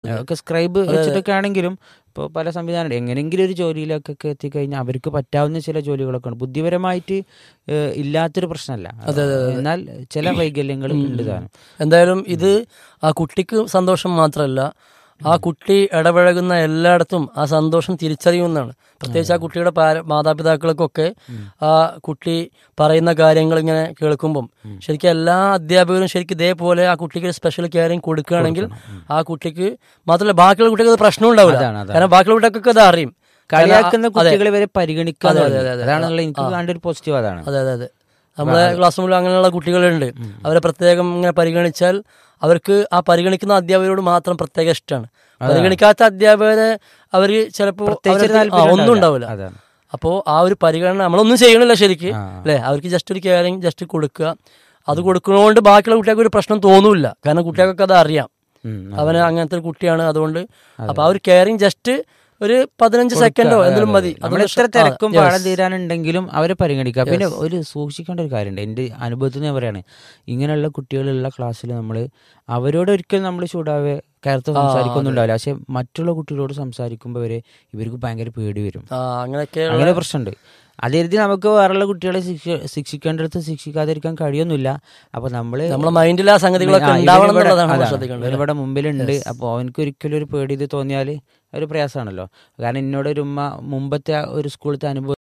ഒക്കെ സ്ക്രൈബ് വെച്ചിട്ടൊക്കെ ആണെങ്കിലും ഇപ്പോൾ പല സംവിധാനം എങ്ങനെയെങ്കിലും ഒരു ജോലിയിലേക്കൊക്കെ എത്തിക്കഴിഞ്ഞാൽ അവർക്ക് പറ്റാവുന്ന ചില ജോലികളൊക്കെ ഉണ്ട് ബുദ്ധിപരമായിട്ട് ഏഹ്, ഇല്ലാത്തൊരു പ്രശ്നമല്ല എന്നാൽ ചില വൈകല്യങ്ങൾ ഉണ്ട് താനും എന്തായാലും ഇത് ആ കുട്ടിക്ക് സന്തോഷം മാത്രമല്ല ആ കുട്ടി ഇടപഴകുന്ന എല്ലായിടത്തും ആ സന്തോഷം തിരിച്ചറിയുന്നതാണ് പ്രത്യേകിച്ച് ആ കുട്ടിയുടെ പാര- മാതാപിതാക്കൾക്കൊക്കെ ആ കുട്ടി പറയുന്ന കാര്യങ്ങൾ ഇങ്ങനെ കേൾക്കുമ്പം ശരിക്കും എല്ലാ അധ്യാപകരും ശരിക്കും ഇതേപോലെ ആ കുട്ടിക്ക് ഒരു സ്പെഷ്യൽ കെയറിങ് കൊടുക്കുകയാണെങ്കിൽ ആ കുട്ടിക്ക് മാത്രമല്ല ബാക്കിയുള്ള കുട്ടിക്ക് അത് പ്രശ്നം ഉണ്ടാവില്ല അതാണ്, അതാണ്. കാരണം ബാക്കിയുള്ള കുട്ടികൾക്കൊക്കെ അത് അറിയും കളിയാക്കുന്ന കാരണം- അതെ. കുട്ടികളെ വരെ പരിഗണിക്കുക അതെ, അതെ, അതെ. അതാണുള്ള എനിക്ക് കണ്ട ഒരു പോസിറ്റീവ് അതാണ് അതെ അതെ അതെ നമ്മളെ ക്ലാസ് റൂമിൽ അങ്ങനെയുള്ള കുട്ടികളുണ്ട് അവരെ പ്രത്യേകം ഇങ്ങനെ പരിഗണിച്ചാൽ അവർക്ക് ആ പരിഗണിക്കുന്ന അധ്യാപകരോട് മാത്രം പ്രത്യേക ഇഷ്ടമാണ് പരിഗണിക്കാത്ത അധ്യാപകരെ അവര് ചിലപ്പോ പ്രത്യേകിച്ച് അവരുടെ- താല്പര്യം ആ, ഒന്നും ഉണ്ടാവില്ല. ഉണ്ടാവില്ല അതാണ്. അപ്പോ ആ ഒരു പരിഗണന നമ്മളൊന്നും ചെയ്യണില്ല ശരിക്ക് ആ. അല്ലെ അവർക്ക് ജസ്റ്റ് ഒരു കെയറിങ് ജസ്റ്റ് കൊടുക്കുക അത് കൊടുക്കുന്നതുകൊണ്ട് ബാക്കിയുള്ള കുട്ടികൾക്ക് ഒരു പ്രശ്നം തോന്നൂല കാരണം കുട്ടികൾക്കൊക്കെ അത് അറിയാം ഉം, അവന് അങ്ങനത്തെ ഒരു കുട്ടിയാണ് അതുകൊണ്ട് അപ്പൊ ആ ഒരു കെയറിങ് ജസ്റ്റ് ഒരു പതിനഞ്ച് സെക്കൻഡോ എന്തെങ്കിലും മതി നമ്മൾ അതൊന്ന് എത്ര ഷ- ആ, തിരക്കും yes. പാഠം തീരാനുണ്ടെങ്കിലും അവരെ പരിഗണിക്കുക പിന്നെ ഒരു സൂക്ഷിക്കേണ്ട ഒരു കാര്യമുണ്ട് എൻ്റെ അനുഭവത്തിൽ ഞാൻ പറയാണ് ഇങ്ങനെയുള്ള കുട്ടികളുള്ള ക്ലാസ്സിൽ നമ്മൾ അവരോട് ഒരിക്കലും നമ്മൾ ചൂടാവേ കയർത്ത് സംസാരിക്കൊന്നുണ്ടാവില്ല പക്ഷെ മറ്റുള്ള കുട്ടികളോട് സംസാരിക്കുമ്പോൾ വരെ ഇവർക്ക് ഭയങ്കര പേടി വരും ആ അങ്ങനെയൊക്കെ അങ്ങനെ പ്രശ്നമുണ്ട് അത് കരുതി നമുക്ക് വേറെയുള്ള കുട്ടികളെ ശിക്ഷ ശിക്ഷിക്കേണ്ടടുത്ത് ശിക്ഷിക്കാതിരിക്കാൻ കഴിയൊന്നുമില്ല അപ്പൊ നമ്മള് നമ്മളെ മൈൻഡിൽ ആ സംഗതികളൊക്കെ ആ, ഉണ്ടാവണം ഇവനിവിടെ- എന്നുള്ളതാണ് നമ്മൾ അതാണ്. ശ്രദ്ധിക്കേണ്ടത് ഇവനിവിടെ മുമ്പിലുണ്ട് അപ്പോൾ അവനക്ക് ഒരിക്കലും ഒരു പേടി ഇത് തോന്നിയാൽ ഒരു പ്രയാസമാണല്ലോ കാരണം എന്നോട് ഒരു ഉമ്മ മുമ്പത്തെ ആ ഒരു സ്കൂളത്തെ അനുഭവം